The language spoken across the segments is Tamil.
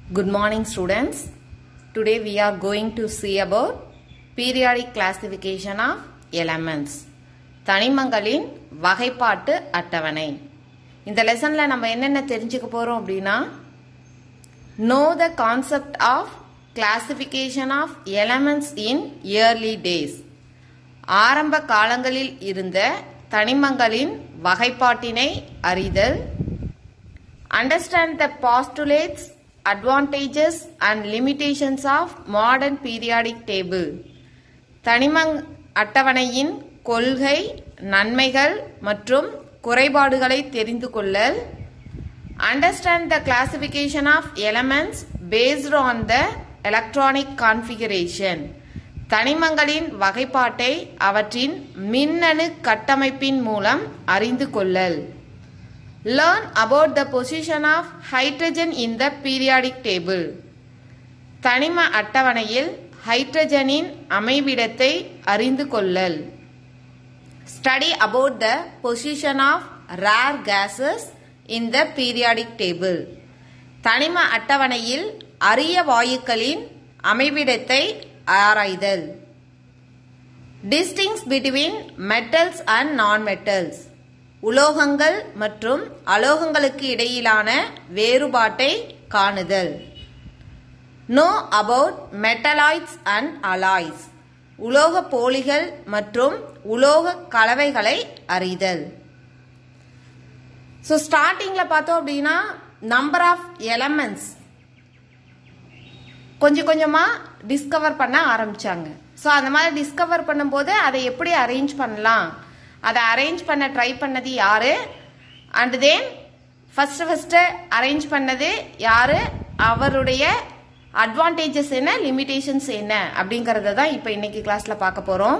Good morning students. Today we are going to see about periodic classification of elements. தனிமங்களின் வகைப்பாட்டு அட்டவணை இந்த லெசன்ல நம்ம என்னென்ன தெரிஞ்சுக்க போறோம் அப்படின்னா know the concept of classification of elements in early days ஆரம்ப காலங்களில் இருந்த தனிமங்களின் வகைப்பாட்டினை அறிதல் understand the postulates advantages and limitations of modern periodic table தனிமங் அட்டவணையின் கொள்கை நன்மைகள் மற்றும் குறைபாடுகளை தெரிந்து கொள்ளல் understand the classification of elements based on the electronic configuration தனிமங்களின் வகைப்பாட்டை அவற்றின் மின்னணு கட்டமைப்பின் மூலம் அறிந்து கொள்ளல் Learn about the position of hydrogen in the periodic table. தனிம அட்டவணையில் ஹைட்ரஜனின் அமைவிடத்தை அறிந்து கொள்ளல் Study about the position of rare gases in the periodic table. தனிம அட்டவணையில் அரிய வாயுக்களின் அமைவிடத்தை ஆராய்தல் Distinct between metals and non-metals. உலோகங்கள் மற்றும் அலோகங்களுக்கு இடையிலான வேறுபாட்டை காணுதல் know about metalloids and alloys உலோக போலிகள் மற்றும் உலோக கலவைகளை அறிதல் ஸோ ஸ்டார்டிங்கில் பார்த்தோம் அப்படின்னா நம்பர் ஆஃப் எலமெண்ட்ஸ் கொஞ்சம் கொஞ்சமாக டிஸ்கவர் பண்ண ஆரம்பித்தாங்க ஸோ அந்த மாதிரி டிஸ்கவர் பண்ணும்போது அதை எப்படி அரேஞ்ச் பண்ணலாம் அதை அரேஞ்ச் பண்ண ட்ரை பண்ணது யாரு and then first first arrange பண்ணது யாரு அவருடைய அட்வான்டேஜஸ் என்ன லிமிடேஷன்ஸ் என்ன அப்படிங்கறத தான் இப்போ இன்னைக்கு கிளாஸ்ல பார்க்க போறோம்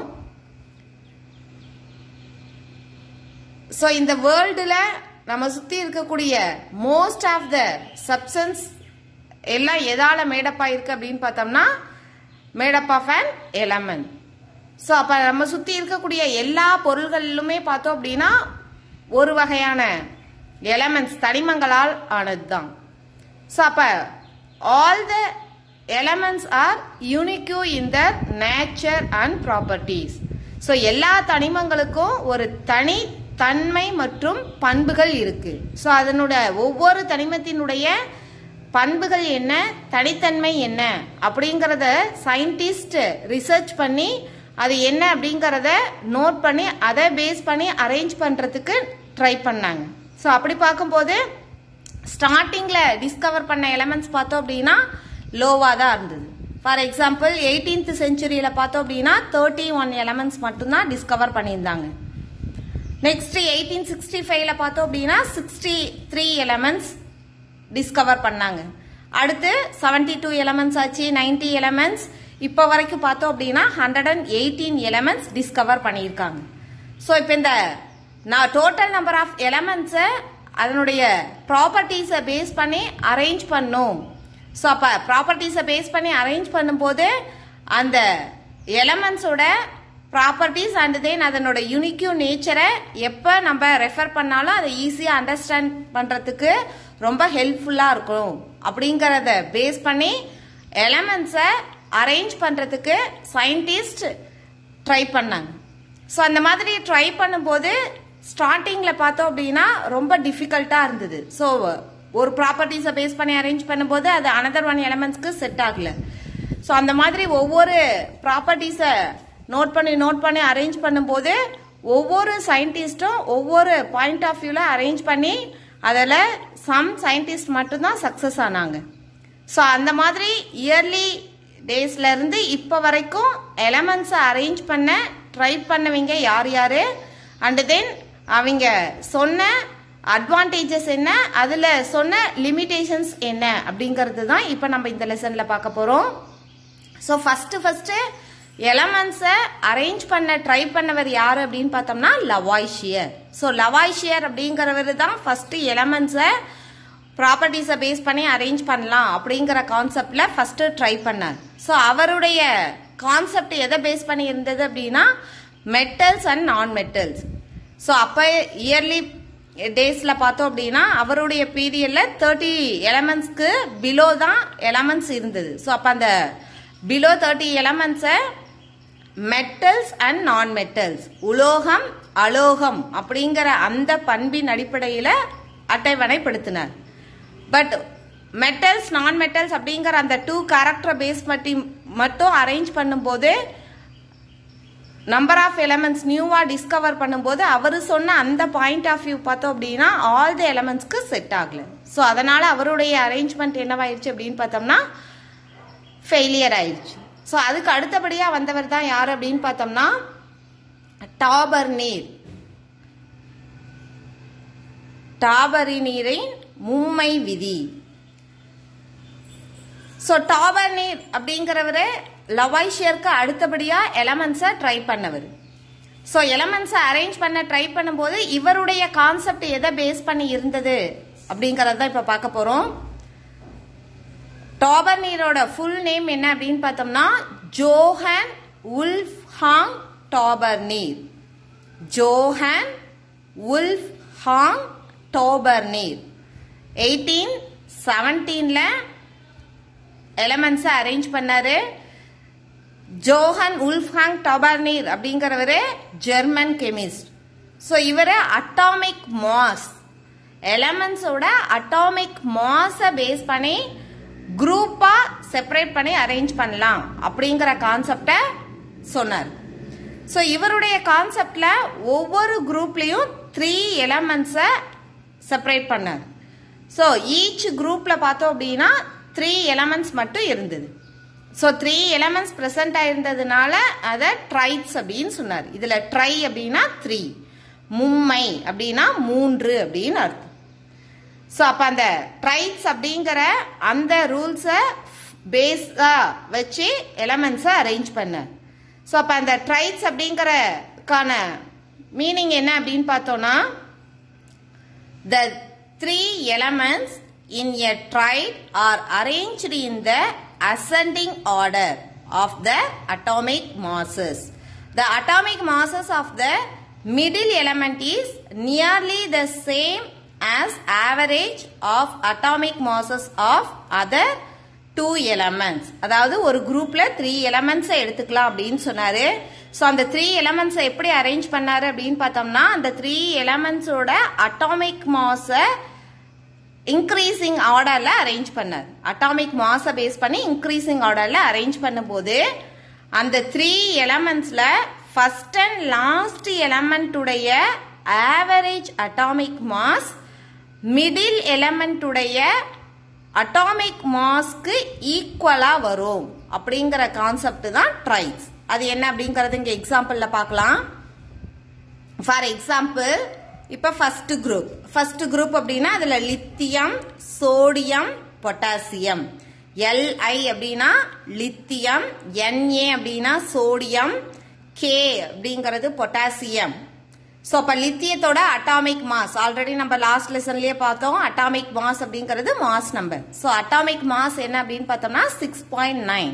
ஸோ இந்த வேர்ல்டுல நம்ம சுத்தி இருக்கக்கூடிய மோஸ்ட் ஆஃப் த சப்சன்ஸ் எல்லாம் எதால மேடப் ஆயிருக்கு அப்படின்னு பார்த்தோம்னா made up of an element so அப்போ நம்ம சுற்றி இருக்கக்கூடிய எல்லா பொருள்களிலுமே பார்த்தோம் அப்படின்னா ஒரு வகையான எலமெண்ட்ஸ் தனிமங்களால் ஆனது தான் ஸோ அப்போ all the elements are unique in the nature and properties so எல்லா தனிமங்களுக்கும் ஒரு தனி தன்மை மற்றும் பண்புகள் இருக்கு ஸோ அதனுடைய ஒவ்வொரு தனிமத்தினுடைய பண்புகள் என்ன தனித்தன்மை என்ன அப்படிங்கிறத சயின்டிஸ்ட் ரிசர்ச் பண்ணி அது என்ன அப்படிங்கிறத நோட் பண்ணி அதை பேஸ் பண்ணி அரேஞ்ச் பண்ணுறதுக்கு ட்ரை பண்ணாங்க ஸோ அப்படி பார்க்கும்போது ஸ்டார்டிங்கில் டிஸ்கவர் பண்ண எலமெண்ட்ஸ் பார்த்தோம் அப்படின்னா லோவாக தான் இருந்தது ஃபார் எக்ஸாம்பிள் எயிட்டீன்த் செஞ்சுரியில் பார்த்தோம் அப்படின்னா தேர்ட்டி ஒன் எலமெண்ட்ஸ் மட்டும்தான் டிஸ்கவர் பண்ணியிருந்தாங்க நெக்ஸ்ட் எயிட்டீன் சிக்ஸ்டி ஃபைவ்ல பார்த்தோம் அப்படின்னா சிக்ஸ்டி த்ரீ எலமெண்ட்ஸ் டிஸ்கவர் பண்ணாங்க அடுத்து செவன்டி டூ எலமெண்ட்ஸ் ஆச்சு நைன்டி எலமெண்ட்ஸ் இப்போ வரைக்கும் பார்த்தோம் அப்படின்னா hundred and eighteen elements discover பண்ணியிருக்காங்க ஸோ இப்போ இந்த நான் டோட்டல் நம்பர் ஆஃப் எலமெண்ட்ஸை அதனுடைய ப்ராப்பர்ட்டிஸை பேஸ் பண்ணி அரேஞ்ச் பண்ணும் ஸோ அப்போ ப்ராப்பர்ட்டிஸை பேஸ் பண்ணி அரேஞ்ச் பண்ணும்போது அந்த எலமெண்ட்ஸோட ப்ராப்பர்ட்டிஸ் அண்ட் தென் அதனோட யூனிக்யூ நேச்சரை எப்போ நம்ம ரெஃபர் பண்ணாலும் அதை ஈஸியாக அண்டர்ஸ்டாண்ட் பண்ணுறதுக்கு ரொம்ப ஹெல்ப்ஃபுல்லாக இருக்கும் அப்படிங்கிறத பேஸ் பண்ணி எலமெண்ட்ஸை அரேஞ்ச் பண்ணுறதுக்கு சயின்டிஸ்ட் ட்ரை பண்ணாங்க ஸோ அந்த மாதிரி ட்ரை பண்ணும்போது ஸ்டார்டிங்கில் பார்த்தோம் அப்படின்னா ரொம்ப டிஃபிகல்ட்டாக இருந்தது ஸோ ஒரு ப்ராப்பர்ட்டிஸை பேஸ் பண்ணி அரேஞ்ச் பண்ணும்போது அது அனதர் ஒன் எலமெண்ட்ஸ்க்கு செட் ஆகல ஸோ அந்த மாதிரி ஒவ்வொரு ப்ராப்பர்ட்டிஸை நோட் பண்ணி நோட் பண்ணி அரேஞ்ச் பண்ணும்போது ஒவ்வொரு சயின்டிஸ்ட்டும் ஒவ்வொரு பாயிண்ட் ஆஃப் வியூவில் அரேஞ்ச் பண்ணி அதில் சம் சயின்டிஸ்ட் மட்டும்தான் சக்ஸஸ் ஆனாங்க ஸோ அந்த மாதிரி இயர்லி டேஸ்ல இருந்து இப்போ வரைக்கும் எலமெண்ட்ஸை அரேஞ்ச் பண்ண ட்ரை பண்ணவங்க யார் யார் அண்ட் தென் அவங்க சொன்ன அட்வான்டேஜஸ் என்ன அதில் சொன்ன லிமிடேஷன்ஸ் என்ன அப்படிங்கிறது தான் இப்போ நம்ம இந்த லெசனில் பார்க்க போகிறோம் ஸோ ஃபஸ்ட்டு ஃபஸ்ட்டு எலமெண்ட்ஸை அரேஞ்ச் பண்ண ட்ரை பண்ணவர் யார் அப்படின்னு பார்த்தோம்னா லவாய்ஷியர் ஸோ லவாய்ஷியர் அப்படிங்கிறவர் தான் ஃபஸ்ட்டு எலமெண்ட்ஸை ப்ராப்பர்ட்டிஸை பேஸ் பண்ணி அரேஞ்ச் பண்ணலாம் அப்படிங்கிற கான்செப்டில் ஃபஸ்ட்டு ட்ரை பண்ணார் ஸோ அவருடைய கான்செப்ட் எதை பேஸ் பண்ணி இருந்தது அப்படின்னா metals and non metals so அப்போ இயர்லி டேஸில் பார்த்தோம் அப்படின்னா அவருடைய பீரியடில் தேர்ட்டி எலமெண்ட்ஸ்க்கு பிலோ தான் எலமெண்ட்ஸ் இருந்தது ஸோ அப்போ அந்த பிலோ தேர்ட்டி எலமெண்ட்ஸை மெட்டல்ஸ் அண்ட் நான் மெட்டல்ஸ் உலோகம் அலோகம் அப்படிங்கிற அந்த பண்பின் அடிப்படையில் அட்டவணைப்படுத்தினார் பட் மெட்டல்ஸ் நான் மெட்டல்ஸ் அப்படிங்கிற அந்த டூ கேரக்டர் பேஸ் பற்றி மட்டும் அரேஞ்ச் பண்ணும்போது நம்பர் ஆஃப் எலமெண்ட்ஸ் நியூவாக டிஸ்கவர் பண்ணும்போது அவர் சொன்ன அந்த பாயிண்ட் ஆஃப் வியூ பார்த்தோம் அப்படின்னா ஆல் த எலமெண்ட்ஸ்க்கு செட் ஆகல ஸோ அதனால் அவருடைய அரேஞ்ச்மெண்ட் என்னவாயிருச்சு அப்படின்னு பார்த்தோம்னா ஃபெயிலியர் ஆயிடுச்சு ஸோ அதுக்கு அடுத்தபடியாக வந்தவர் தான் யார் அப்படின்னு பார்த்தோம்னா டாபர் நீர் டாபரி நீரின் மும்மை விதி ஸோ டாபர் நீர் அப்படிங்கிறவரு லவாய்ஷியருக்கு அடுத்தபடியாக எலமெண்ட்ஸை ட்ரை பண்ணவர் ஸோ எலமெண்ட்ஸை அரேஞ்ச் பண்ண ட்ரை பண்ணும்போது இவருடைய கான்செப்ட் எதை பேஸ் பண்ணி இருந்தது அப்படிங்கிறத தான் இப்போ பார்க்க போகிறோம் டாபர் நீரோட ஃபுல் நேம் என்ன அப்படின்னு பார்த்தோம்னா ஜோஹன் உல்ஃப் ஹாங் டாபர் நீர் Johann wolf Wolfgang Dobereiner eighteen செவன்டீனில் எலமெண்ட்ஸை அரேஞ்ச் பண்ணாரு ஜோஹன் உல்ஃப்ஹாங் டபார்னீர் அப்படிங்கிறவர் ஜெர்மன் கெமிஸ்ட் ஸோ இவர் அட்டாமிக் மாஸ் எலமெண்ட்ஸோட அட்டாமிக் மாஸை பேஸ் பண்ணி குரூப்பாக செப்பரேட் பண்ணி அரேஞ்ச் பண்ணலாம் அப்படிங்கிற கான்செப்டை சொன்னார் ஸோ இவருடைய கான்செப்டில் ஒவ்வொரு குரூப்லேயும் த்ரீ எலமெண்ட்ஸை செப்பரேட் பண்ணார் ஸோ ஈச் குரூப்பில் பார்த்தோம் அப்படின்னா த்ரீ எலமெண்ட்ஸ் மட்டும் இருந்தது ஸோ த்ரீ எலமெண்ட்ஸ் ப்ரெசென்ட் ஆயிருந்ததுனால அதை ட்ரைட்ஸ் அப்படின்னு சொன்னார் இதில் ட்ரை அப்படின்னா த்ரீ மும்மை அப்படின்னா மூன்று அப்படின்னு அர்த்தம் ஸோ அப்போ அந்த ட்ரைட்ஸ் அப்படிங்கிற அந்த ரூல்ஸை பேஸாக வச்சு எலமெண்ட்ஸை அரேஞ்ச் பண்ணார் ஸோ அப்போ அந்த ட்ரைட்ஸ் அப்படிங்கிறக்கான மீனிங் என்ன அப்படின்னு பார்த்தோன்னா the three elements in a tride are arranged in the ascending order of the atomic masses. The atomic masses of the middle element is nearly the same as average of atomic masses of other two elements அதாவது ஒரு குரூப்ல த்ரீ எலமெண்ட்ஸை எடுத்துக்கலாம் அப்படின்னு சொன்னாரு ஸோ அந்த த்ரீ எலமெண்ட்ஸை எப்படி அரேஞ்ச் பண்ணாரு அப்படின்னு பார்த்தோம்னா அந்த த்ரீ எலமெண்ட்ஸோட அட்டாமிக் மாஸை இன்க்ரீசிங் ஆர்டரில் அரேஞ்ச் பண்ணார் அட்டாமிக் மாஸை பேஸ் பண்ணி இன்க்ரீசிங் ஆர்டரில் அரேஞ்ச் பண்ணும்போது அந்த த்ரீ எலமெண்ட்ஸில் ஃபர்ஸ்ட் அண்ட் லாஸ்ட் எலமெண்ட்டுடைய ஆவரேஜ் அட்டாமிக் மாஸ் மிடில் எலமெண்ட்டுடைய அட்டாமிக் மாஸ்க்கு ஈக்குவலாக வரும் அப்படிங்கிற கான்செப்ட் தான் ட்ரைஸ் அது என்ன அப்படிங்கறது இங்கே எக்ஸாம்பிளில் பார்க்கலாம் ஃபார் எக்ஸாம்பிள் இப்போ ஃபர்ஸ்ட் குரூப் ஃபர்ஸ்ட் குரூப் அப்படின்னா அதில் லித்தியம் சோடியம் பொட்டாசியம் எல்ஐ அப்படின்னா லித்தியம் என்ஏ அப்படின்னா சோடியம் கே அப்படிங்கிறது பொட்டாசியம் ஸோ அப்போ லித்தியத்தோட அட்டாமிக் மாஸ் ஆல்ரெடி நம்ம லாஸ்ட் லெசன்லயே பார்த்தோம் அட்டாமிக் மாஸ் அப்படிங்கிறது mass number so atomic mass என்ன அப்படின்னு பார்த்தோம்னா சிக்ஸ் பாயிண்ட் நைன்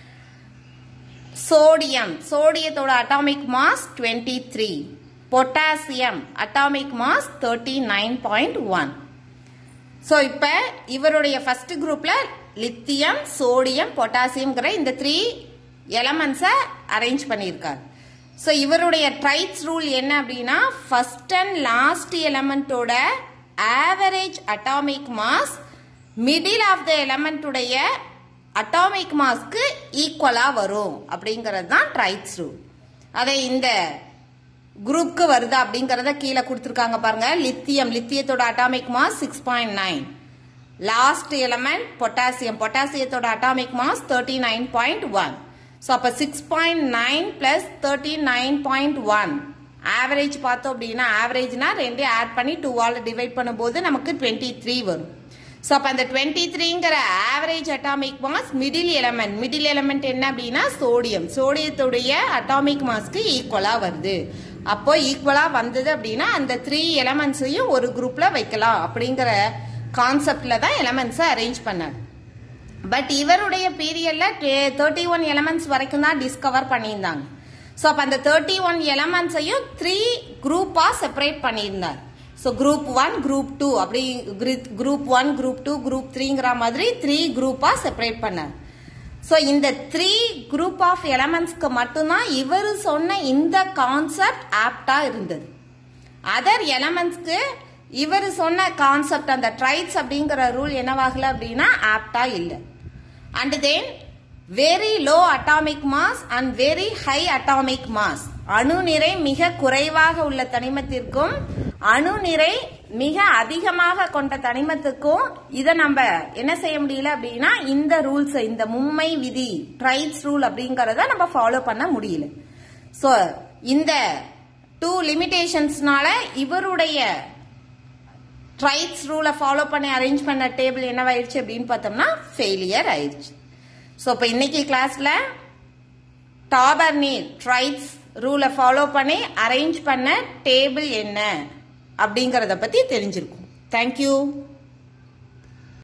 சோடியம் சோடியத்தோட atomic mass twenty three potassium atomic mass thirty nine point one so இப்போ இவருடைய ஃபர்ஸ்ட் குரூப்ல லித்தியம் சோடியம் பொட்டாசியம்ங்கிற இந்த த்ரீ எலமெண்ட்ஸை அரேஞ்ச் பண்ணியிருக்கார் ஸோ இவருடைய ட்ரைட்ஸ் ரூல் என்ன அப்படின்னா ஃபர்ஸ்ட் அண்ட் லாஸ்ட் எலமெண்ட்டோட average atomic mass middle of the எலமெண்ட்டுடைய அட்டாமிக் மாஸ்க்கு ஈக்குவலாக வரும் அப்படிங்கிறது தான் ட்ரைட்ஸ் ரூல் அதை இந்த குரூப்க்கு வருதா அப்படிங்கறத கீழே கொடுத்துருக்காங்க பாருங்க லித்தியம் லித்தியத்தோட atomic mass six point nine last element potassium பொட்டாசியத்தோட atomic mass thirty nine point one so அப்போ six point nine plus thirty nine point one average பார்த்தோம் அப்படின்னா ஆவரேஜ்னா ரெண்டையும் ஆட் பண்ணி டூ ஆல் டிவைட் பண்ணும்போது நமக்கு டுவெண்ட்டி த்ரீ வரும் ஸோ அப்போ அந்த டுவெண்ட்டி த்ரீங்கிற average atomic mass middle element middle element என்ன அப்படின்னா சோடியம் சோடியத்துடைய அட்டாமிக் மாஸ்க்கு ஈக்குவலாக வருது அப்போ ஈக்குவலாக வந்தது அப்படின்னா அந்த த்ரீ எலமெண்ட்ஸையும் ஒரு குரூப்பில் வைக்கலாம் அப்படிங்கிற கான்செப்டில் தான் எலமெண்ட்ஸை அரேஞ்ச் பண்ணார் பட் இவருடைய பீரியடில் தேர்ட்டி ஒன் எலமெண்ட்ஸ் வரைக்கும் தான் டிஸ்கவர் பண்ணியிருந்தாங்க ஸோ அப்போ அந்த தேர்ட்டி ஒன் எலமெண்ட்ஸையும் த்ரீ குரூப்பாக செப்பரேட் பண்ணியிருந்தார் so group one group two அப்படி group one group two group த்ரீங்கிற மாதிரி த்ரீ குரூப்பாக செப்பரேட் பண்ணார் ஸோ இந்த த்ரீ குரூப் ஆஃப் எலமெண்ட்ஸ்க்கு மட்டும்தான் இவர் சொன்ன இந்த கான்செப்ட் ஆப்டா இருந்தது அதர் எலமெண்ட்ஸ்க்கு இவர் சொன்ன கான்செப்ட் அந்த ட்ரைட்ஸ் அப்படிங்கிற ரூல் என்னவாகல அப்படின்னா ஆப்டா இல்லை and then very low atomic mass and very high atomic mass அணு நிறை மிக குறைவாக உள்ள தனிமத்திற்கும் அணு நிறை மிக அதிகமாக கொண்ட தனிமத்துக்கும் இதை நம்ம என்ன செய்ய முடியல அப்படின்னா இந்த ரூல்ஸ் இந்த மும்மை விதி ட்ரைட்ஸ் ரூல் அப்படிங்கறத நம்ம ஃபாலோ பண்ண முடியல ஸோ இந்த டூ லிமிடேஷன்ஸ்னால இவருடைய ட்ரைட்ஸ் ரூலை ஃபாலோ பண்ணி அரேஞ்ச் பண்ண டேபிள் என்னவாயிருச்சு அப்படின்னு பார்த்தோம்னா ஃபெயிலியர் ஆயிடுச்சு ஸோ இப்போ இன்னைக்கு கிளாஸ்ல டாபர்னி ட்ரைட்ஸ் ரூலை ஃபாலோ பண்ணி அரேஞ்ச் பண்ண டேபிள் என்ன அப்படிங்கறத பத்தி தெரிஞ்சிருக்கும் தேங்க்யூ